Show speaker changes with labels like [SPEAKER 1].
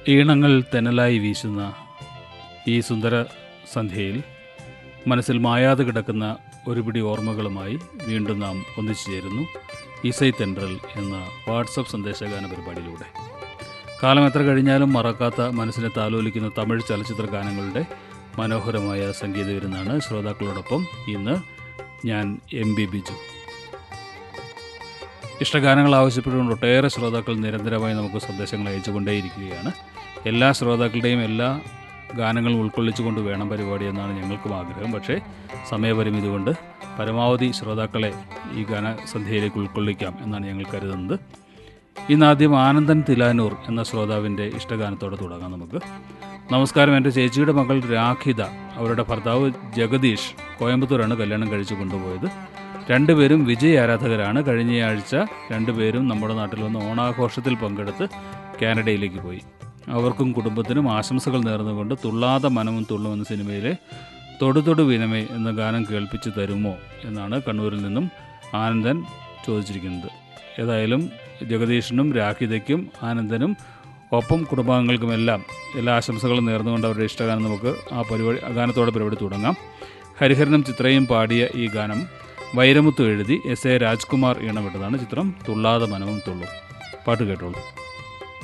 [SPEAKER 1] ഈണങ്ങൾ തെന്നലായി വീശുന്ന ഈ സുന്ദര സന്ധ്യയിൽ മനസ്സിൽ മായാതെ കിടക്കുന്ന ഒരു പിടി ഓർമ്മകളുമായി വീണ്ടും നാം ഒന്നിച്ചു ചേരുന്നു ഇസൈ തെൻട്രൽ എന്ന വാട്സപ്പ് സന്ദേശഗാന പരിപാടിയിലൂടെ കാലം എത്ര കഴിഞ്ഞാലും മറക്കാത്ത മനസ്സിനെ താലോലിക്കുന്ന തമിഴ് ചലച്ചിത്ര ഗാനങ്ങളുടെ മനോഹരമായ സംഗീത വിരുന്നാണ് ശ്രോതാക്കളോടൊപ്പം ഇന്ന് ഞാൻ എം ബി ബിജു ഇഷ്ടഗാനങ്ങൾ ആവശ്യപ്പെട്ടുകൊണ്ട് ഒട്ടേറെ ശ്രോതാക്കൾ നിരന്തരമായി നമുക്ക് സന്ദേശങ്ങൾ അയച്ചുകൊണ്ടേയിരിക്കുകയാണ് എല്ലാ ശ്രോതാക്കളുടെയും എല്ലാ ഗാനങ്ങളും ഉൾക്കൊള്ളിച്ചുകൊണ്ട് വേണം പരിപാടി എന്നാണ് ഞങ്ങൾക്കും ആഗ്രഹം പക്ഷേ സമയപരിമിതി കൊണ്ട് പരമാവധി ശ്രോതാക്കളെ ഈ ഗാനസന്ധ്യയിലേക്ക് ഉൾക്കൊള്ളിക്കാം എന്നാണ് ഞങ്ങൾ കരുതുന്നത് ഇന്നാദ്യം ആനന്ദൻ തിലാനൂർ എന്ന ശ്രോതാവിൻ്റെ ഇഷ്ടഗാനത്തോടെ തുടങ്ങാം നമുക്ക് നമസ്കാരം എൻ്റെ ചേച്ചിയുടെ മകൾ രാഖിത അവരുടെ ഭർത്താവ് ജഗദീഷ് കോയമ്പത്തൂരാണ് കല്യാണം കഴിച്ചു കൊണ്ടുപോയത് രണ്ടുപേരും വിജയ് ആരാധകരാണ് കഴിഞ്ഞയാഴ്ച രണ്ടുപേരും നമ്മുടെ നാട്ടിൽ വന്ന് ഓണാഘോഷത്തിൽ പങ്കെടുത്ത് കാനഡയിലേക്ക് പോയി അവർക്കും കുടുംബത്തിനും ആശംസകൾ നേർന്നുകൊണ്ട് തുള്ളാത മനവും തുള്ളും എന്ന സിനിമയിലെ തൊടുതൊടു വിനമേ എന്ന ഗാനം കേൾപ്പിച്ച് തരുമോ എന്നാണ് കണ്ണൂരിൽ നിന്നും ആനന്ദൻ ചോദിച്ചിരിക്കുന്നത് ഏതായാലും ജഗദീഷിനും രാഖിതയ്ക്കും ആനന്ദനും ഒപ്പം കുടുംബാംഗങ്ങൾക്കുമെല്ലാം എല്ലാ ആശംസകളും നേർന്നുകൊണ്ട് അവരുടെ ഇഷ്ടഗാനം നമുക്ക് ആ പരിപാടി ആ ഗാനത്തോടെ പരിപാടി തുടങ്ങാം ഹരിഹരനും ചിത്രയും പാടിയ ഈ ഗാനം വൈരമുത്ത് എഴുതി എസ് എ രാജ്കുമാർ ഈണമിട്ടതാണ് ചിത്രം തുള്ളാതെ മനവും തുള്ളും പാട്ട് കേട്ടോളൂ